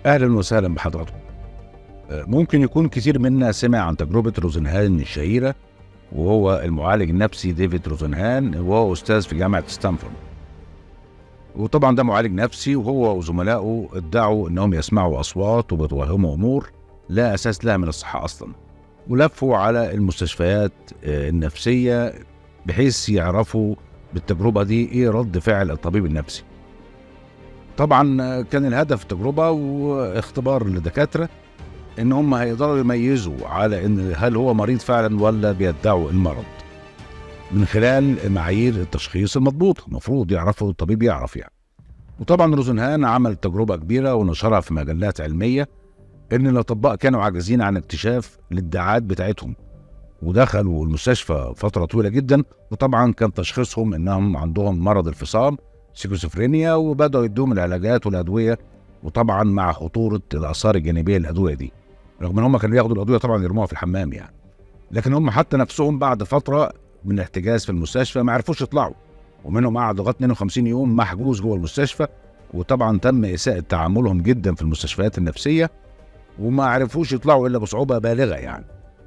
اهلا وسهلا بحضراتكم ممكن يكون كتير منا سمع عن تجربة روزنهان الشهيرة وهو المعالج النفسي ديفيد روزنهان وهو أستاذ في جامعة ستانفورد وطبعا ده معالج نفسي وهو وزملائه ادعوا انهم يسمعوا اصوات وبتوهموا امور لا اساس لها من الصحه اصلا ولفوا على المستشفيات آه، النفسيه بحيث يعرفوا بالتجربه دي ايه رد فعل الطبيب النفسي طبعا آه، كان الهدف التجربه واختبار للدكاتره ان هم هيقدروا يميزوا على ان هل هو مريض فعلا ولا بيدعوا المرض من خلال معايير التشخيص المضبوط المفروض يعرفوا الطبيب يعرف يعني وطبعا روزنهان عمل تجربة كبيرة ونشرها في مجلات علمية إن الأطباء كانوا عاجزين عن اكتشاف الادعاءات بتاعتهم ودخلوا المستشفى فترة طويلة جدا وطبعا كان تشخيصهم إنهم عندهم مرض الفصام سيكوسفرينيا وبدأوا يدوهم العلاجات والأدوية وطبعا مع خطورة الآثار الجانبية للأدوية دي رغم إن هم كانوا ياخدوا الأدوية طبعا يرموها في الحمام يعني لكن هم حتى نفسهم بعد فترة من الاحتجاز في المستشفى ما عرفوش يطلعوا ومنهم قعد لغايه 52 يوم محجوز جوه المستشفى وطبعا تم اساءه تعاملهم جدا في المستشفيات النفسيه وما عرفوش يطلعوا الا بصعوبه بالغه يعني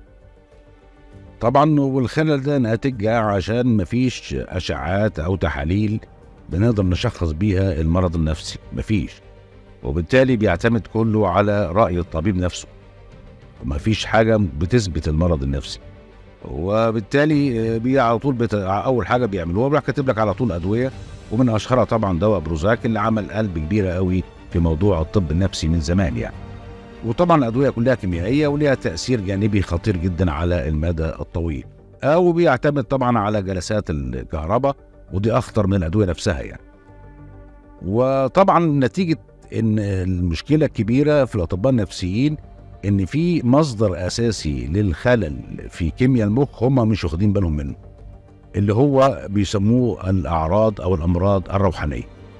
طبعا والخلل ده ناتج عشان مفيش اشعاعات او تحاليل بنقدر نشخص بيها المرض النفسي مفيش وبالتالي بيعتمد كله على راي الطبيب نفسه مفيش حاجه بتثبت المرض النفسي وبالتالي بي على طول بت... اول حاجه بيعملوها بيروح كاتب لك على طول ادويه ومن اشهرها طبعا دواء بروزاك اللي عمل قلب كبيره قوي في موضوع الطب النفسي من زمان يعني وطبعا الادويه كلها كيميائيه وليها تاثير جانبي خطير جدا على المدى الطويل او بيعتمد طبعا على جلسات الكهرباء ودي اخطر من الادويه نفسها يعني وطبعا نتيجه ان المشكله الكبيره في الاطباء النفسيين ان في مصدر اساسي للخلل في كيمياء المخ هم مش واخدين بالهم منه اللي هو بيسموه الاعراض او الامراض الروحانيه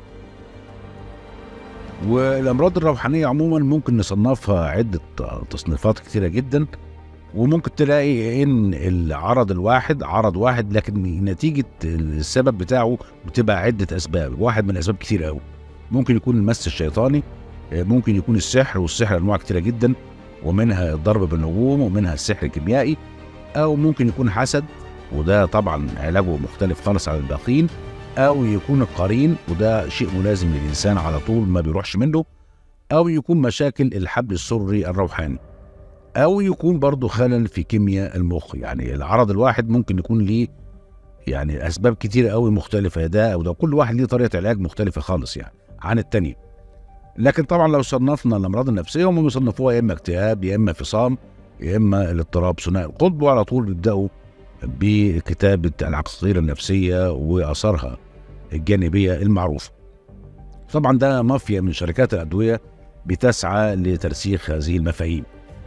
والامراض الروحانيه عموما ممكن نصنفها عده تصنيفات كثيره جدا وممكن تلاقي ان العرض الواحد عرض واحد لكن نتيجه السبب بتاعه بتبقى عده اسباب واحد من الاسباب كتير قوي ممكن يكون المس الشيطاني ممكن يكون السحر والسحر انواع كتيره جدا ومنها الضرب بالنجوم ومنها السحر الكيميائي او ممكن يكون حسد وده طبعا علاجه مختلف خالص عن الباقيين او يكون القرين وده شيء ملازم للانسان على طول ما بيروحش منه او يكون مشاكل الحبل السري الروحاني او يكون برضه خلل في كيمياء المخ يعني العرض الواحد ممكن يكون ليه يعني اسباب كتيره قوي مختلفه ده او ده كل واحد ليه طريقه علاج مختلفه خالص يعني عن التاني لكن طبعا لو صنفنا الامراض النفسيه هم بيصنفوها يا اما اكتئاب يا اما فصام يا اما الاضطراب ثنائي القطب وعلى طول بيبداوا بكتابه العقاقير النفسيه واثارها الجانبيه المعروفه. طبعا ده مافيا من شركات الادويه بتسعى لترسيخ هذه المفاهيم.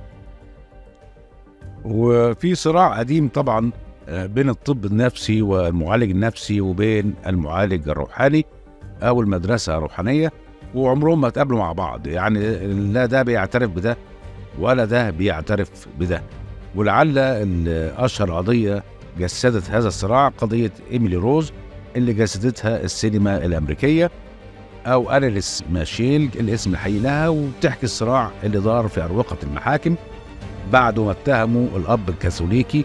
وفي صراع قديم طبعا بين الطب النفسي والمعالج النفسي وبين المعالج الروحاني او المدرسه الروحانيه وعمرهم ما اتقابلوا مع بعض يعني لا ده بيعترف بده ولا ده بيعترف بده ولعل اشهر قضيه جسدت هذا الصراع قضيه ايميلي روز اللي جسدتها السينما الامريكيه او انيليس ماشيل الاسم الحقيقي لها وبتحكي الصراع اللي دار في اروقه المحاكم بعد ما اتهموا الاب الكاثوليكي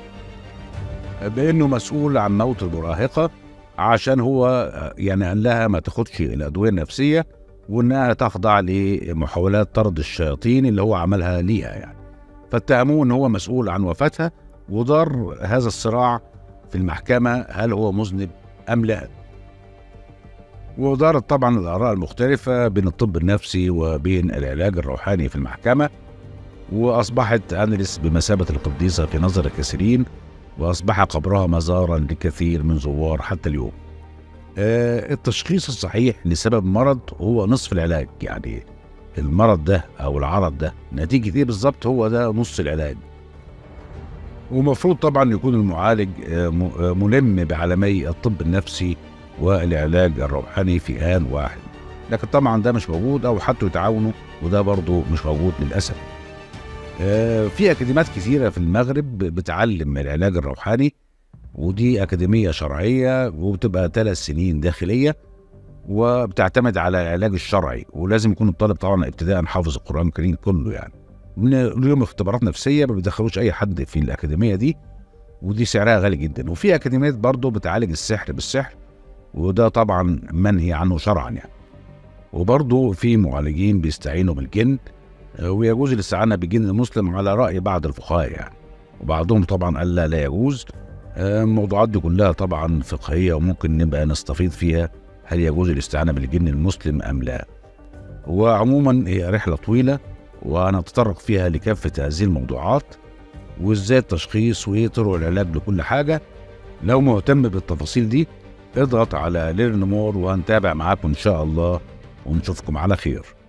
بانه مسؤول عن موت المراهقه عشان هو يعني قال لها ما تاخدش الادويه النفسيه وانها تخضع لمحاولات طرد الشياطين اللي هو عملها ليها يعني فاتهموه ان هو مسؤول عن وفاتها ودار هذا الصراع في المحكمه هل هو مذنب ام لا ودارت طبعا الاراء المختلفه بين الطب النفسي وبين العلاج الروحاني في المحكمه واصبحت انيليس بمثابه القديسه في نظر الكثيرين واصبح قبرها مزارا لكثير من زوار حتى اليوم. آه التشخيص الصحيح لسبب مرض هو نصف العلاج يعني المرض ده او العرض ده نتيجه ايه بالظبط هو ده نص العلاج. ومفروض طبعا يكون المعالج آه ملم بعالمي الطب النفسي والعلاج الروحاني في آن واحد. لكن طبعا ده مش موجود او حتى يتعاونوا وده برضه مش موجود للاسف. في اكاديميات كثيره في المغرب بتعلم العلاج الروحاني ودي اكاديميه شرعيه وبتبقى ثلاث سنين داخليه وبتعتمد على العلاج الشرعي ولازم يكون الطالب طبعا ابتداء حافظ القران الكريم كله يعني ليهم اختبارات نفسيه ما بيدخلوش اي حد في الاكاديميه دي ودي سعرها غالي جدا وفي اكاديميات برضه بتعالج السحر بالسحر وده طبعا منهي عنه شرعا يعني وبرضه في معالجين بيستعينوا بالجن ويجوز الاستعانه بالجن المسلم على راي بعض الفقهاء يعني وبعضهم طبعا قال لا لا يجوز الموضوعات دي كلها طبعا فقهيه وممكن نبقى نستفيض فيها هل يجوز الاستعانه بالجن المسلم ام لا وعموما هي رحله طويله ونتطرق فيها لكافه هذه الموضوعات وازاي التشخيص وايه طرق العلاج لكل حاجه لو مهتم بالتفاصيل دي اضغط على ليرن مور وهنتابع معاكم ان شاء الله ونشوفكم على خير